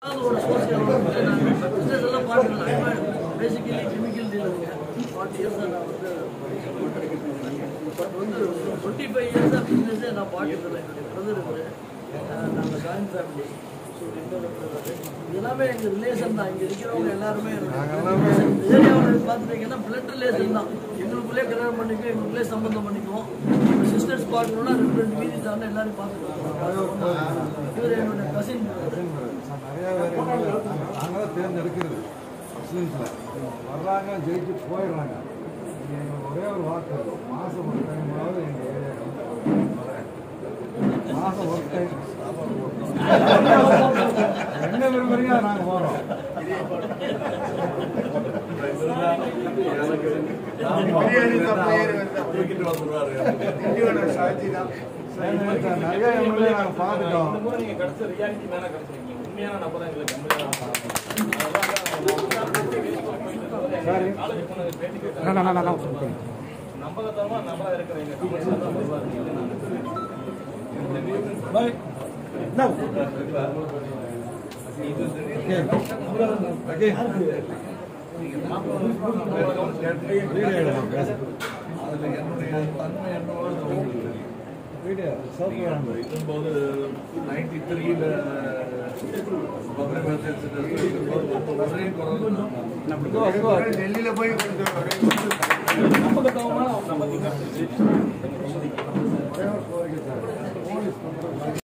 ஏதாவது ஒரு social business எல்லாம் பார்த்துக்கலாம் பேசிக்கலி கெமிக்கல் டீலருங்க ஃபார்ட்டி இயர்ஸாக நான் வந்து பட் வந்து டுவெண்ட்டி ஃபைவ் இயர்ஸாக பிஸ்னஸே நான் பார்த்ததில்லை என்னுடைய பிரதர் இவர் நாங்கள் ஜாயின்ட் ஃபேமிலி ஸோ எல்லாமே எங்கள் ரிலேஷன் தான் இங்கே இருக்கிறவங்க எல்லாருமே ஏரியாவில் பார்த்துட்டீங்கன்னா பிளட் ரிலேஷன் தான் எங்களுக்குள்ளே கல்யாணம் பண்ணிக்குவோம் எங்களுக்குள்ளே சம்பந்தம் பண்ணிக்குவோம் சிஸ்டர்ஸ் பார்க்கணுன்னா ரெண்டு ரெண்டு மீதி தானே எல்லாரும் பார்த்துக்குவோம் இவர் என்னுடைய கசின் நிறைய பேர் நாங்கள் தான் தேர்ந்தெடுக்கிறது முஸ்லீம்ஸில் வர்றாங்க ஜெயிச்சு போயிடுறாங்க இங்க எங்களுக்கு ஒரே ஒரு வாக்கு இருக்கும். மாதம் ஒரு டைமாவது எங்கள் ஏரியாவுக்கு மாதம் ஒரு டைம் என்ன விரும்புறீங்க நாங்கள் போகிறோம் நிறைய எம்எல்ஏ நாங்கள் பார்த்துட்டோம் நீங்க கிடைச்ச ரியாலிட்டி மேல கிடைச்சிருக்கீங்க உண்மையான நபர் தான் எங்களுக்கு சரி காலேஜ் போனது பேட்டி கேட்டாங்க நான் நான் நான் சொல்றேன் நம்பகத்தனமா நபரா இருக்கிற எங்க கமிஷனர் தான் வருவாரு பாய் நோ ஓகே அதுல என்னுடைய தன்மை என்னவோ வீடியோ சோப்பு இருக்கும்போது நைன்டி த்ரீல டெல்லியில போய் கொஞ்சம் நம்பகத்தனமா நம்ம